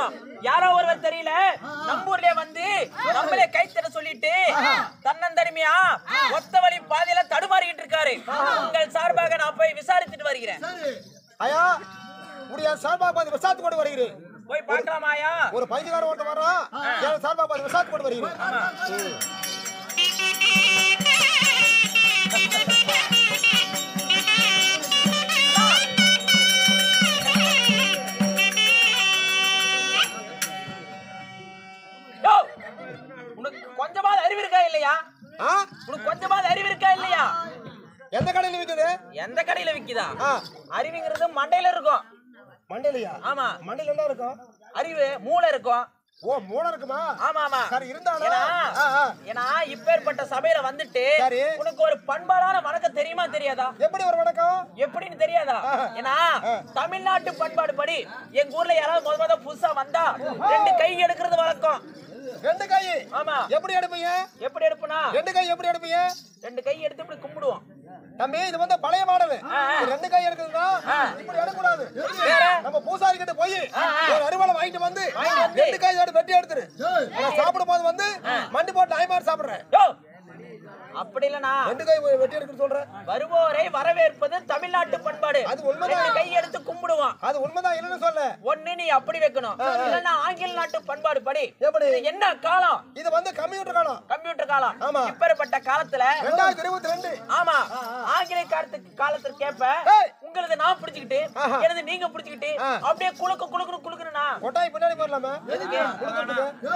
யாரோ ஒருவர் தெரியல நம்ம ஊர்லயே வந்து நம்மளே கை தட்ட சொல்லிட்டு தன்னந்தனிமையா ஒத்த வழி பாதையில தடுமாறிக்கிட்டு இருக்காரு உங்கள் சார்பாக நான் போய் விசாரித்துட்டு வருகிறேன் ஐயா உடைய சார்பா பார்த்து விசாரித்து கொண்டு வருகிறேன் போய் பார்க்கலாமாயா ஒரு பைத்தியக்கார ஒருத்தன் வர்றான் என் சார்பா பார்த்து விசாரித்து கொண்டு வருகிறேன் யோ, உனக்கு கொஞ்சமாவது அறிவு இருக்கா இல்லையா ஆ உனக்கு கொஞ்சமாவது அறிவு இருக்கா இல்லையா எந்த கடையில் விற்குது எந்த கடையில விக்குதா ஆ அறிவுங்கிறது மண்டையில இருக்கும் மண்டையிலையா ஆமா மண்டையில என்ன இருக்கும் அறிவு மூளை இருக்கும் ஓ மூளை இருக்குமா ஆமா ஆமா சரி இருந்தாலும் ஏன்னா ஆ, ஆ. ஏன்னா இப்பேற்பட்ட சபையில வந்துட்டு சரி. உனக்கு ஒரு பண்பாடான வணக்கம் தெரியுமா தெரியாதா எப்படி ஒரு வணக்கம் எப்படின்னு தெரியாதா ஆ. ஏன்னா தமிழ்நாட்டு பண்பாடு படி எங்க ஊர்ல யாராவது முத முத புதுசா வந்தா ரெண்டு கை எடுக்கிறது வழக்கம் ரெண்டு கை ஆமா எப்படி எடுப்பீங்க எப்படி எடுப்புனா ரெண்டு கை எப்படி எடுப்பீங்க ரெண்டு கை எடுத்து இப்படி கும்பிடுவோம் தம்பி இது வந்து பழைய மாடல் ஆ. ரெண்டு கை எடுக்குதுன்னா ஆ. இப்படி எடுக்கக்கூடாது வேற? நம்ம பூசாரி கிட்ட போய் ஆ, ஆ. ஒரு அருவாளை வாங்கிட்டு வந்து வாங்கிட்டு வந்து. ரெண்டு கை எடுத்து வெட்டி எடுத்துரு நான் சாப்பிடும் போது வந்து மண்டி போட்டு நாய்மார் சாப்பிடுறேன் யோ அப்படி இல்லனா ரெண்டு கை வெட்டி எடுக்குன்னு சொல்றேன் வருவோரை வரவேற்பது தமிழ்நாட்டு பண்பாடு அது உண்மைதான். ரெண்டு கை எடுத்து கும்பிடுவோம் அது உண்மைதான் இல்லைன்னு சொல்ல ஒண்ணு நீ அப்படி வைக்கணும் இல்லன்னா ஆங்கில நாட்டு பண்பாடு படி எப்படி? இது என்ன காலம் இது வந்து கம்ப்யூட்டர் காலம் கம்ப்யூட்டர் காலம் ஆமா. இப்பேற்பட்ட காலத்துல ரெண்டாயிரத்தி இருபத்தி ரெண்டு ஆமா ஆங்கில காலத்துக்கு காலத்துக்கு கேப்ப ஏய். உங்களது நான் பிடிச்சுக்கிட்டு ஆஹா. எனது நீங்க பிடிச்சுக்கிட்டு ஆ. அப்படியே குலுக்கு குலுக்குன்னு குலுக்குறா கொட்டாய் பின்னாடி போயிடலாமா எதுக்கு? குடுக்கறதுக்கு.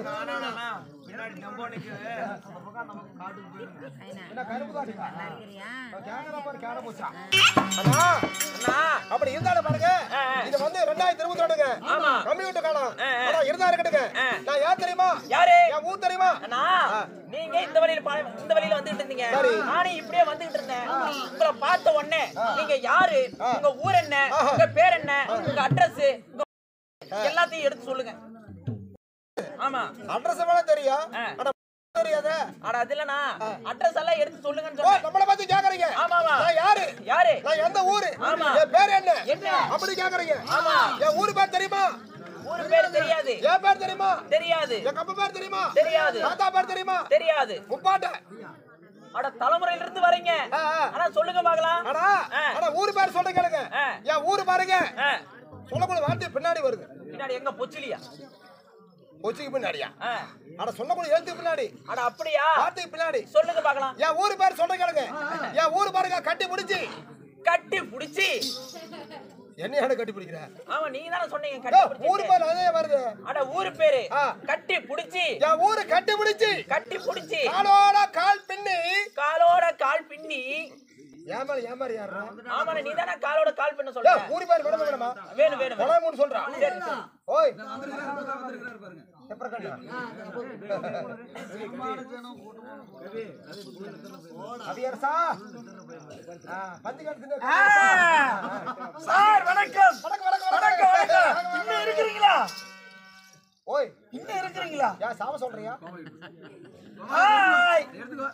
என்ன கருப்பு காட்டுங்க? கேமரா பாரு, கேமரா போச்சா? அண்ணா, அண்ணா அப்படி இருந்தாலும் பாருங்க ஆ, ஆ. இது வந்து ரெண்டாயிரத்தி இருபத்தி ரெண்டுங்க ஆமா. கம்ப்யூட்டர் காலம் ஆ, ஆ. ஆனா இருந்தா இருக்கட்டுங்க ஆ. நான் யார் தெரியுமா யாரு என் ஊர் தெரியுமா அண்ணா நீங்க இந்த வழியில பா- இந்த வழியில வந்துட்டு இருந்தீங்க சரி. நானும் இப்படியே வந்துகிட்டு இருந்தேன் உங்களை பார்த்த உடனே நீங்க யாரு உங்க ஊர் என்ன உங்க பேர் என்ன உங்க அட்ரஸ் எல்லாத்தையும் எடுத்து சொல்லுங்க ஆமா அட்ரஸ் வேணா தெரியும் ஆ. ஆனா தெரியாத அட அது இல்லனா அட்ரஸ் எல்லாம் எடுத்து சொல்லுங்கன்னு ஓ சொன்னேன் நம்மள பத்தி கேக்குறீங்க ஆமா ஆமா நான் யாரு யாரு நான் எந்த ஊரு ஆமா. என் பேர் என்ன என்ன? அப்படி கேக்குறீங்க ஆமா. என் ஊரு பேர் தெரியுமா ஊரு பேரு தெரியாது என் பேர் தெரியுமா தெரியாது என் கப்ப பேர் தெரியுமா தெரியாது தாத்தா பேர் தெரியுமா தெரியாது முப்பாட்ட அட தலைமுறையில இருந்து வரீங்க ஆ, ஆ. ஆனா சொல்லுங்க பாக்கலாம் அடா ஆ. அட ஊரு பேர் சொல்ற கேளுங்க ஆ. என் ஊரு பாருங்க ஆ, சொல்லக்கூடிய வார்த்தை பின்னாடி வருது பின்னாடி எங்க பொச்சிலியா கொச்சிக்கு பின்னாடியா ஆ, அட சொல்லக்கூடிய எழுத்து பின்னாடி அட அப்படியா வார்த்தை பின்னாடி சொல்லுங்க பாக்கலாம் என் ஊரு பேர் சொல்ற கேளுங்க என் ஊரு பாருங்க கட்டி பிடிச்சி கட்டி புடிச்சு என்ன எனக்கு கட்டி பிடிக்கிற ஆமா நீங்க தானே சொன்னீங்க ஏய், கட்டி ஊரு புடிச்சு பேர் அதே வருது அட ஊரு பேரு ஆ. கட்டி புடிச்சு என் ஊரு கட்டி பிடிச்சி கட்டி புடிச்சு காலோட கால் பின்னி காலோட கால் பின்னி ஏமாறு ஏமாறு யாரா ஆமா நீ தானே காலோட கால் பண்ண ஏய், சொல்ற ஊரு பேர் விட வேணுமா வேணும் வேணும் வேணும். கொலாமூன்னு சொல்றான் சரி சரி ஓய் எப்பறம் கண்டா? அபியரசா? ஆ, பந்தி கட்டுங்க. சார் வணக்கம் வணக்கம், வணக்கம், வணக்கம் வணக்கம் வணக்கம். இன்னும் இருக்கிறீங்களா ஓய் இன்னும் இருக்கிறீங்களா ஏன் சாவ சொல்றியா ஹாய்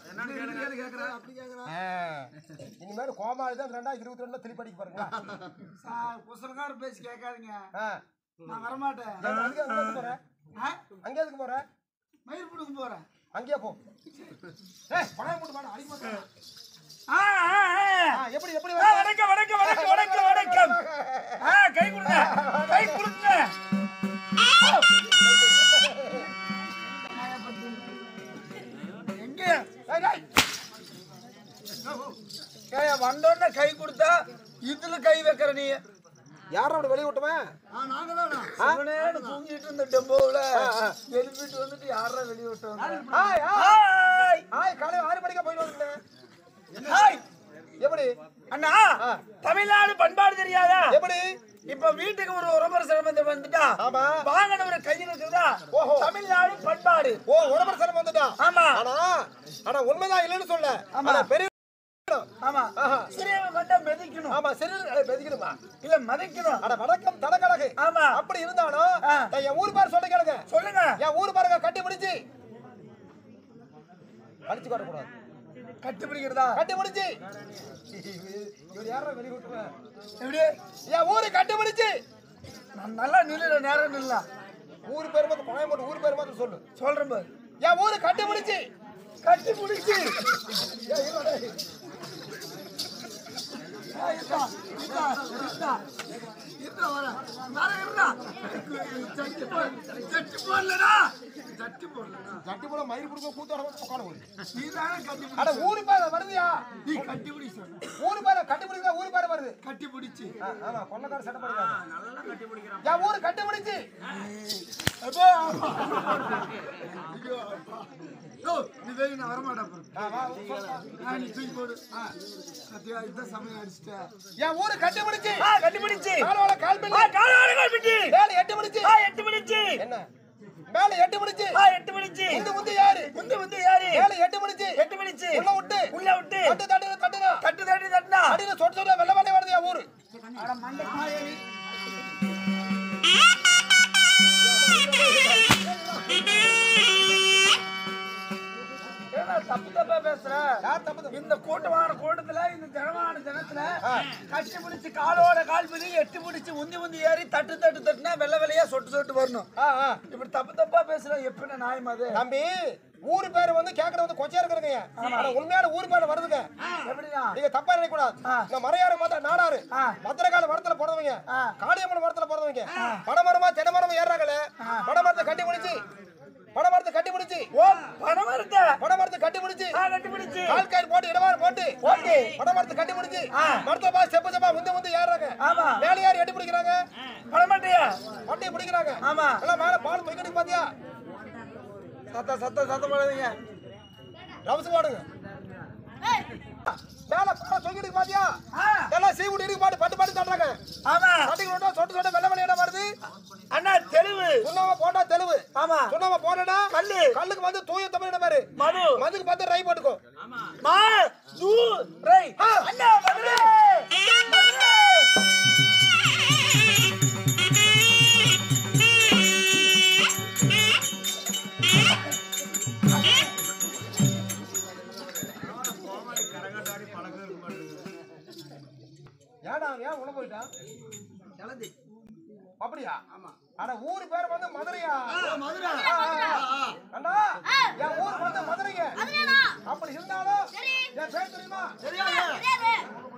ஆ, இனிமேல் கோமாளி தான் ரெண்டாயிரத்தி இருபத்தி ரெண்டுல திருப்பி அடிக்க பாருங்க புசலக்கார பேசி கேட்காதீங்க ஆ, நான் வரமாட்டேன் ஏன் அங்கே அங்கே எதுக்கு போற ஆ? அங்கே எதுக்கு போற மயிர் பிடுங்க போறேன் அங்கேயே போ ஏய் பணம் போட்டு வாடா அடிக்க மாட்டேன் ஆ, ஆ, ஆ. ஆ, எப்படி எப்படி ஆ, வணக்கம் வணக்கம் வணக்கம் வணக்கம் வணக்கம் ஆ, கை கொடுங்க கை கொடுங்க எங்க ஏய், டேய். ஏய், வந்தோடனே கை கொடுத்தா இதுல கை வைக்கிற நீ யாரா அவனை வெளிய விட்டுவன் சிவனேன்னு தூங்கிட்டு இருந்த டெம்போவில் எழுப்பிட்டு வந்துட்டு யாரா வெளியே விட்டு வந்தா? ஹாய் ஹாய் ஹாய் ஹாய் காலையில ஆறு மணிக்கு போயிட்டு வந்துட்டேன் ஹாய் எப்படி அண்ணா ஆ. தமிழ்நாடு பண்பாடு தெரியாதா எப்படி இப்ப வீட்டுக்கு ஒரு உறவர் சிரமத்தை வந்துட்டா ஆமா வாங்கினவர் கையில் இருக்குதா ஓஹோ. தமிழ்நாடு பண்பாடு ஓ உடம்பு சிரமம் வந்துட்டான் ஆமா ஆனா ஆனா உண்மைதான் இல்லைன்னு சொல்ல ஆனா பெரிய ஆமா ஆஹா. சிறியவன் வந்தா மிதிக்கணும் ஆமா சரி ஏய், பெதிக்கணுமா இல்ல மதிக்கணும் அட வணக்கம் தடக்கழகு ஆமா அப்படி இருந்தாலும் ஆ. நான் என் ஊர் பேர் சொல்ல கேளுங்க சொல்லுங்க என் ஊர் பாருங்க கட்டி பிடிச்சி அடிச்சு காட்டக்கூடாது கட்டி பிடிக்கிறதா கட்டி பிடிச்சி இவர் யாரா வெளிய விட்டுருவேன் எப்படி என் ஊரு கட்டி பிடிச்சி நான் நல்லா நில்லுற நேரம் நில்லாம் ஊர் பேர் மட்டும் கோயம்புத்தூர் ஊர் பேர் மட்டும் சொல்லு சொல்றேன் பாரு என் ஊரு கட்டி முடிச்சு கட்டி பிடிச்சி கட்டி போட மயிர் பிடிக்க கூத்தோட உட்காந்து போகுது கட்டி அட ஊரு பேர் வருதுயா நீ கட்டி பிடிச்சி ஊரு பேர் கட்டி பிடிச்சா ஊரு பேர் வருது கட்டி பிடிச்சி ஆ, ஆமா கொள்ளக்கார சட்டை பண்ணிருக்காங்க என் ஊரு கட்டி முடிச்சு அப்பா ஐயோ அப்பா. ஓ, நீ வெய், நான் வரமாட்டேன் அப்புறம். ஆ, வா, சொல்லு. ஆ, நீ தூக்கி போடு. ஆ, பாத்தியா, இதான் சமயம் அடிச்சிட்ட. என் ஊரு கட்டி முடிச்சு கட்டி பிடிச்சு காலோட கால் பண்ணி காலாடுகள் பிடி மேல எட்டு முடிச்சு எட்டு பிடிச்சு என்ன மேல எட்டு முடிச்சு எட்டு பிடிச்சு முந்து முந்து யாரு முந்து முந்து யாரு மேல எட்டு முடிச்சு எட்டு பிடிச்சு உள்ள விட்டு உள்ள விட்டு தட்டு தட்டு தட்டுங்க தட்டு தட்டு தட்டுனா அடியில சொட்டு சொட்டு வெள்ள வெள்ளை வருது என் ஊரு ஏன்னா தப்பு தப்பா பேசுற? யார் தப்பு தப்பு? இந்த கூட்டமான கூட்டத்துல இந்த ஜனமான ஜனத்துல கட்டி பிடிச்சு காலோட கால் பிடி எட்டு பிடிச்சு உந்தி உந்தி ஏறி தட்டு தட்டு தட்டுனா வெள்ளை வெள்ளையா சொட்டு சொட்டு வரணும் ஆ, ஆ. இப்படி தப்பு தப்பா பேசுற எப்படி நியாயம் அது தம்பி ஊரு பேர் வந்து கேக்குறது வந்து கொச்சையா இருக்கிறதுங்க ஆனா உண்மையான ஊர் பேர் வருதுங்க எப்படின்னா நீங்க தப்பா நினைக்க கூடாது இந்த மறையாறு மாத்திர நாடாரு மத்திரகால மரத்துல பிறந்தவங்க காளியம்மன் மரத்துல பிறந்தவங்க பனமரமா தென்னமரமா ஏறாங்கல்ல பனமரத்தை கட்டி முடிச்சு பனமரத்தை கட்டி முடிச்சு ஓ பணம் வருத பனமரத்தை கட்டி முடிச்சு கட்டி பிடிச்சு கால் கயிறு போட்டு இடமாறு போட்டு ஓகே பனமரத்தை கட்டி முடிச்சு மரத்தை பா செப்பு செப்பா முந்து முந்து ஏறாங்க ஆமா. மேல யார் எட்டி பிடிக்கிறாங்க பணம் மாட்டியா பட்டியை பிடிக்கிறாங்க ஆமா. எல்லாம் மேல பால் பொய்க்கடி பாத்தியா சத்த சத்த சத்தம் போடாதீங்க ரவுசு போடுங்க மேல பால் தொங்கிட்டு பாத்தியா ஆ. எல்லாம் சீவுடி இருக்கு பாட்டு பட்டு பாட்டு தட்டுறாங்க ஆமா தட்டிக்கிட்டோம் சொட்டு சொட்டு வெள்ள வெள்ளையிட வருது அண்ணா தெளிவு சுண்ணாம போட்டா தெளிவு ஆமா சுண்ணாம போடடா கல்லு. கல்லுக்கு வந்து தூய தமிழ் பாரு மது மதுக்கு பார்த்து ரை போட்டுக்கோ மா தூ ரை அண்ணா மதுரை மதுரை ஏடா அவன் ஏன் உள்ள போயிட்டான் அப்படியா ஆனா ஊரு பேர் வந்து மதுரையா மதுரை அண்ணா என் ஊர் வந்து மதுரைங்க அப்படி இருந்தாலும் என் பேர் தெரியுமா தெரியாது